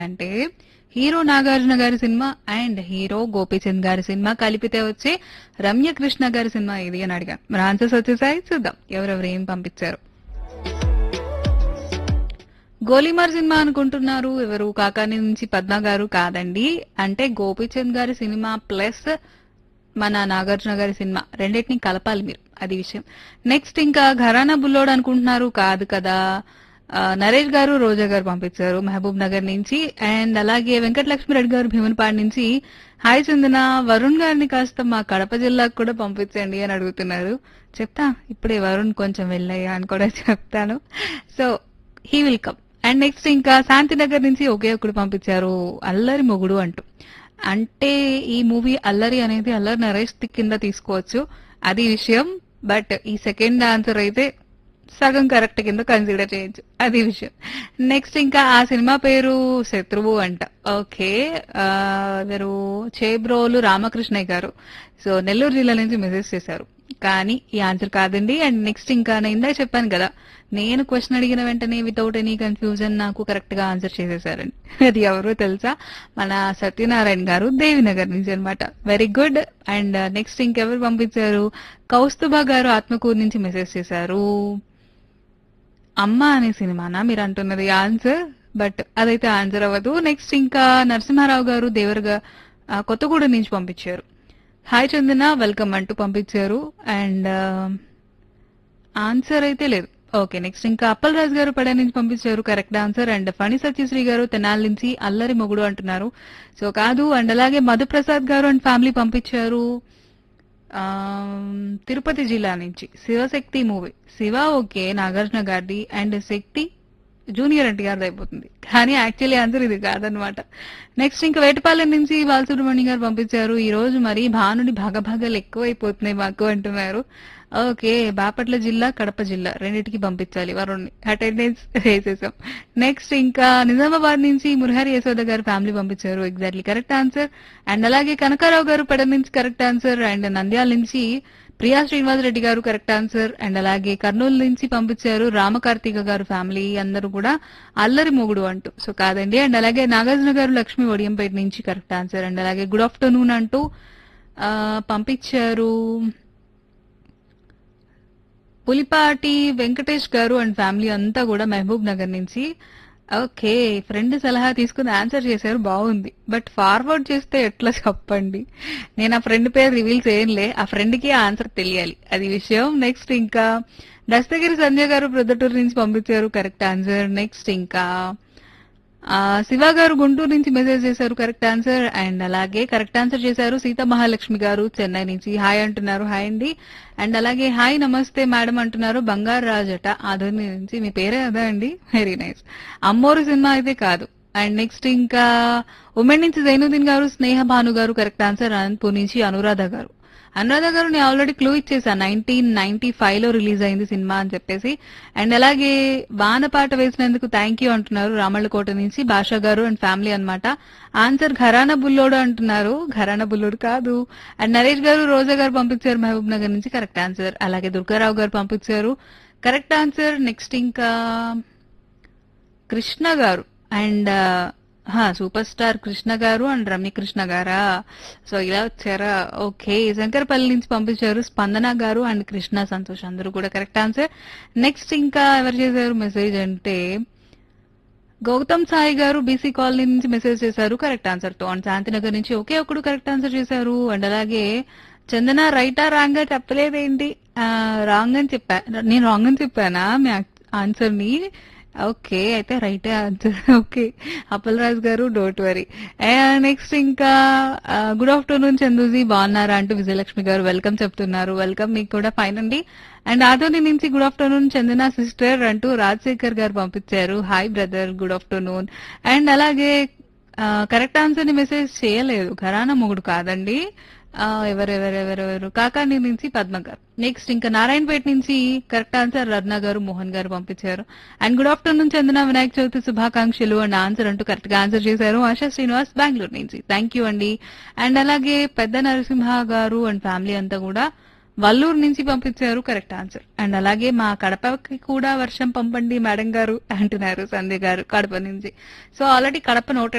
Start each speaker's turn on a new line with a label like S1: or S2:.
S1: అంటే హీరో నాగార్జున గారి cinema and hero Gopichand గారి సినిమా కలిపితే వచ్చే రమ్య కృష్ణ గారి సినిమా ఇది అని అడిగాను మరి ఆన్సర్స్ వచ్చేసాయి చూద్దాం ఎవరెవరు ఏం పంపించారు గోలీమార్ సినిమా అనుకుంటున్నారు ఎవరు కాకాని నుంచి పద్మ గారు కాదండి అంటే గోపీచంద్ గారి సినిమా ప్లస్ మన నాగార్జున గారి సినిమా రెండింటిని కలపాలి మీరు అది విషయం నెక్స్ట్ ఇంకా ఘరానా బుల్లోడ్ అనుకుంటున్నారు కాదు కదా ఆ, నరేష్ గారు రోజా గారు పంపించారు మహబూబ్ నగర్ నుంచి అండ్ అలాగే వెంకటలక్ష్మి రెడ్డి గారు భీమనపాడు నుంచి హాయ్ చందన వరుణ్ గారిని కాస్త మా కడప జిల్లాకు కూడా పంపించండి అని అడుగుతున్నారు చెప్తా ఇప్పుడే వరుణ్ కొంచెం వెళ్ళయ్యా అని కూడా చెప్తాను so he will come and next ఇంకా శాంతినగర్ నుంచి ఒకే ఒకడు పంపించారు అల్లరి మొగుడు అంటూ అంటే ఈ మూవీ అల్లరి అనేది అల్లరి నరేష్ కింద తీసుకోవచ్చు అది విషయం బట్ ఈ సెకండ్ ఆన్సర్ అయితే సగం కరెక్ట్ కింద కన్సిడర్ చేయొచ్చు అది విషయం నెక్స్ట్ ఇంకా ఆ సినిమా పేరు శత్రువు అంట ఓకే ఆ, ఎవరు చేబ్రోలు రామకృష్ణయ్య గారు సో నెల్లూరు జిల్లా నుంచి మెసేజ్ చేశారు కానీ ఈ ఆన్సర్ కాదండి అండ్ నెక్స్ట్ ఇంకా నేను ఇందాక చెప్పాను కదా నేను క్వశ్చన్ అడిగిన వెంటనే వితౌట్ ఎనీ కన్ఫ్యూజన్ నాకు కరెక్ట్ గా ఆన్సర్ చేసేసారండి అది ఎవరో తెలుసా మన సత్యనారాయణ గారు దేవినగర్ నుంచి అన్నమాట వెరీ గుడ్ అండ్ నెక్స్ట్ ఇంకెవరు పంపించారు కౌస్తుభ గారు ఆత్మకూరు నుంచి మెసేజ్ చేశారు అమ్మ అనే సినిమానా మీరు అంటున్నది ఆన్సర్ బట్ అదైతే ఆన్సర్ అవ్వదు నెక్స్ట్ ఇంకా నరసింహారావు గారు దేవరగా ఆ, కొత్తగూడెం నుంచి పంపించారు హాయ్ చందన వెల్కమ్ అంటూ పంపించారు అండ్ ఆన్సర్ అయితే లేదు ఓకే నెక్స్ట్ ఇంకా అప్పల్ రాజు గారు పడే నుంచి పంపించారు correct answer and Phani Satyasri garu Tenali నుంచి అల్లరి మొగుడు అంటున్నారు సో కాదు అండ్ అలాగే మధుప్రసాద్ గారు అండ్ ఫ్యామిలీ పంపించారు ఆమ్, తిరుపతి జిల్లా నుంచి శివశక్తి మూవీ శివ ఓకే నాగార్జున గారిది అండ్ శక్తి జూనియర్ ఎన్టీ గారిది అయిపోతుంది కానీ యాక్చువల్లీ ఆన్సర్ ఇది కాదనమాట నెక్స్ట్ ఇంకా వేటపాలెం నుంచి బాలసుబ్రహ్మణ్యం గారు పంపించారు ఈ రోజు మరి భానుడి భాగభాగాలు ఎక్కువైపోతున్నాయి మాకు అంటున్నారు ఓకే బాపట్ల జిల్లా కడప జిల్లా రెండింటికి పంపించాలి వరుణ్ణి అటెండెన్స్ వేసేసాం నెక్స్ట్ ఇంకా నిజామాబాద్ నుంచి మురహరి యశోద గారు ఫ్యామిలీ పంపించారు ఎగ్జాక్ట్లీ కరెక్ట్ ఆన్సర్ అండ్ అలాగే కనకారావు గారు పెడ నుంచి కరెక్ట్ ఆన్సర్ అండ్ నంద్యాల నుంచి ప్రియా శ్రీనివాసరెడ్డి గారు కరెక్ట్ ఆన్సర్ అండ్ అలాగే కర్నూలు నుంచి పంపించారు రామకార్తిక గారు ఫ్యామిలీ అందరూ కూడా అల్లరి మొగుడు అంటూ సో కాదండి అండ్ అలాగే నాగార్జున గారు లక్ష్మి ఒడియంపేట నుంచి కరెక్ట్ ఆన్సర్ అండ్ అలాగే గుడ్ ఆఫ్టర్నూన్ అంటూ ఆ, పంపించారు పులిపాటి వెంకటేష్ గారు అండ్ ఫ్యామిలీ అంతా కూడా మహబూబ్ నగర్ నుంచి ఓకే ఫ్రెండ్ సలహా తీసుకుని ఆన్సర్ చేశారు బాగుంది బట్ ఫార్వర్డ్ చేస్తే ఎట్లా చెప్పండి నేను ఆ ఫ్రెండ్ పేరు రివీల్ చేయనులే ఆ ఫ్రెండ్ కి ఆన్సర్ తెలియాలి అది విషయం నెక్స్ట్ ఇంకా దస్తగిరి సంజయ్ గారు ప్రొద్దుటూరు నుంచి పంపించారు కరెక్ట్ ఆన్సర్ నెక్స్ట్ ఇంకా ఆ, శివ గారు గుంటూరు నుంచి మెసేజ్ చేశారు కరెక్ట్ ఆన్సర్ అండ్ అలాగే కరెక్ట్ ఆన్సర్ చేశారు సీతా మహాలక్ష్మి గారు చెన్నై నుంచి హాయ్ అంటున్నారు హాయ్ అండి అండ్ అలాగే హాయ్ నమస్తే మేడం అంటున్నారు బంగారు రాజట ఆధుని నుంచి మీ పేరే అదా అండి వెరీ నైస్ అమ్మోరు సినిమా అయితే కాదు అండ్ నెక్స్ట్ ఇంకా ఉమెన్ నుంచి జైనుద్దీన్ గారు స్నేహ భాను గారు కరెక్ట్ ఆన్సర్ అనంతపూర్ నుంచి అనురాధ గారు అనురాధ గారు నేను ఆల్రెడీ క్లూ ఇచ్చేసా నైన్టీన్ నైన్టీ ఫైవ్ లో రిలీజ్ అయింది సినిమా అని చెప్పేసి అండ్ అలాగే వానపాట వేసినందుకు థ్యాంక్ యూ అంటున్నారు రామళ్ళకోట నుంచి భాషా గారు అండ్ ఫ్యామిలీ అన్నమాట ఆన్సర్ ఘరానా బుల్లోడు అంటున్నారు ఘరానా బుల్లోడు కాదు అండ్ నరేష్ గారు రోజా గారు పంపించారు మహబూబ్ నగర్ నుంచి కరెక్ట్ ఆన్సర్ అలాగే దుర్గారావు గారు పంపించారు కరెక్ట్ ఆన్సర్ నెక్స్ట్ ఇంకా కృష్ణ గారు అండ్ సూపర్ స్టార్ కృష్ణ గారు అండ్ రమ్యకృష్ణ గారా సో ఇలా వచ్చారా ఓకే శంకరపల్లి నుంచి పంపించారు స్పందన గారు అండ్ కృష్ణ సంతోష్ అందరూ కూడా కరెక్ట్ ఆన్సర్ నెక్స్ట్ ఇంకా ఎవరు చేశారు మెసేజ్ అంటే గౌతమ్ సాయి గారు బీసీ కాలనీ నుంచి మెసేజ్ చేశారు కరెక్ట్ ఆన్సర్ తో అండ్ శాంతినగర్ నుంచి ఒకే ఒకడు కరెక్ట్ ఆన్సర్ చేశారు అండ్ అలాగే చందన రైటా రాంగ్ గా చెప్పలేదేంటి రాంగ్ అని చెప్పా నేను రాంగ్ అని చెప్పానా మీ ఆన్సర్ ని ఓకే అయితే right answer okay Appalaraj garu don't worry next ఇంకా గుడ్ ఆఫ్టర్నూన్ చందూజీ బాగున్నారా అంటూ విజయలక్ష్మి గారు వెల్కమ్ చెప్తున్నారు వెల్కమ్ మీకు కూడా ఫైన్ అండి అండ్ ఆదోని నుంచి గుడ్ ఆఫ్టర్నూన్ చందన సిస్టర్ అంటూ రాజశేఖర్ గారు పంపించారు hi brother good afternoon and అలాగే కరెక్ట్ ఆన్సర్ ని మెసేజ్ చేయలేదు ఘరానా మొగుడు కాదండి ఆ, ఎవరెవరెవరెవరు కాకాని నుంచి పద్మ గారు నెక్స్ట్ ఇంకా నారాయణపేట నుంచి కరెక్ట్ ఆన్సర్ రత్న గారు మోహన్ గారు పంపించారు and good afternoon Chandana Vinayaka Chavithi శుభాకాంక్షలు అండ్ ఆన్సర్ అంటూ కరెక్ట్ గా ఆన్సర్ చేశారు ఆశా శ్రీనివాస్ బెంగళూరు నుంచి థ్యాంక్ యూ అండి అండ్ అలాగే పెద్ద నరసింహ గారు అండ్ ఫ్యామిలీ అంతా కూడా వల్లూరు నుంచి పంపించారు కరెక్ట్ ఆన్సర్ అండ్ అలాగే మా కడపకి కూడా వర్షం పంపండి మేడం గారు అంటున్నారు సంధ్య గారు కడప నుంచి సో ఆల్రెడీ కడప నోటెడ్